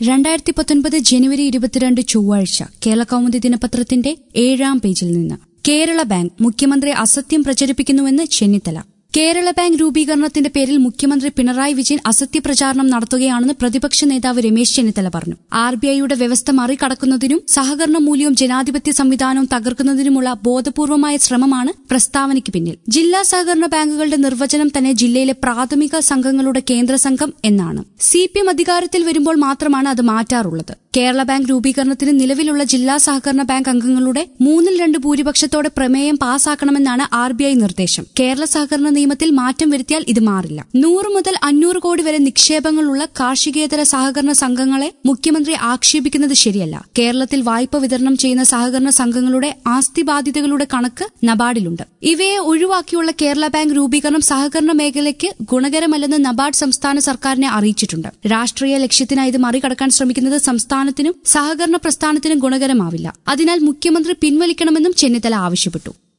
രണ്ടായിരത്തി പത്തൊൻപത് ജനുവരി ഇരുപത്തിരണ്ട് ചൊവ്വാഴ്ച കേരള കൗമുദി ദിനപത്രത്തിന്റെ ഏഴാം പേജിൽ നിന്ന് കേരള ബാങ്ക് മുഖ്യമന്ത്രി അസത്യം പ്രചരിപ്പിക്കുന്നുവെന്ന് ചെന്നിത്തല കേരള ബാങ്ക് രൂപീകരണത്തിന്റെ പേരിൽ മുഖ്യമന്ത്രി പിണറായി വിജയൻ അസത്യപ്രചാരണം നടത്തുകയാണെന്ന് പ്രതിപക്ഷ നേതാവ് രമേശ് ചെന്നിത്തല പറഞ്ഞു ആർ ബി ഐയുടെ വ്യവസ്ഥ മറികടക്കുന്നതിനും സഹകരണ മൂല്യവും ജനാധിപത്യ സംവിധാനവും തകർക്കുന്നതിനുമുള്ള ബോധപൂർവമായ ശ്രമമാണ് പ്രസ്താവനയ്ക്ക് പിന്നിൽ ജില്ലാ സഹകരണ ബാങ്കുകളുടെ നിർവചനം തന്നെ ജില്ലയിലെ പ്രാഥമിക സംഘങ്ങളുടെ കേന്ദ്ര സംഘം എന്നാണ് സി പി എം അധികാരത്തിൽ വരുമ്പോൾ മാത്രമാണ് അത് മാറ്റാറുള്ളത് കേരള ബാങ്ക് രൂപീകരണത്തിന് നിലവിലുള്ള ജില്ലാ സഹകരണ ബാങ്ക് അംഗങ്ങളുടെ മൂന്നിൽ രണ്ട് ഭൂരിപക്ഷത്തോടെ പ്രമേയം പാസാക്കണമെന്നാണ് ആർ ബി ഐ നിർദ്ദേശം കേരള സഹകരണ നിയമത്തിൽ മാറ്റം വരുത്തിയാൽ ഇത് മാറില്ല നൂറ് മുതൽ അഞ്ഞൂറ് കോടി വരെ നിക്ഷേപങ്ങളുള്ള കാർഷികേതര സഹകരണ സംഘങ്ങളെ മുഖ്യമന്ത്രി ആക്ഷേപിക്കുന്നത് ശരിയല്ല കേരളത്തിൽ വായ്പ വിതരണം ചെയ്യുന്ന സഹകരണ സംഘങ്ങളുടെ ആസ്തി ബാധ്യതകളുടെ കണക്ക് നബാർഡിലുണ്ട് ഇവയെ ഒഴിവാക്കിയുള്ള കേരള ബാങ്ക് രൂപീകരണം സഹകരണ മേഖലയ്ക്ക് ഗുണകരമല്ലെന്ന് നബാർഡ് സംസ്ഥാന സർക്കാരിനെ അറിയിച്ചിട്ടുണ്ട് രാഷ്ട്രീയ ലക്ഷ്യത്തിനായി ഇത് മറികടക്കാൻ ശ്രമിക്കുന്നത് സംസ്ഥാനത്തിനും സഹകരണ പ്രസ്ഥാനത്തിനും ഗുണകരമാവില്ല അതിനാൽ മുഖ്യമന്ത്രി പിൻവലിക്കണമെന്നും ചെന്നിത്തല ആവശ്യപ്പെട്ടു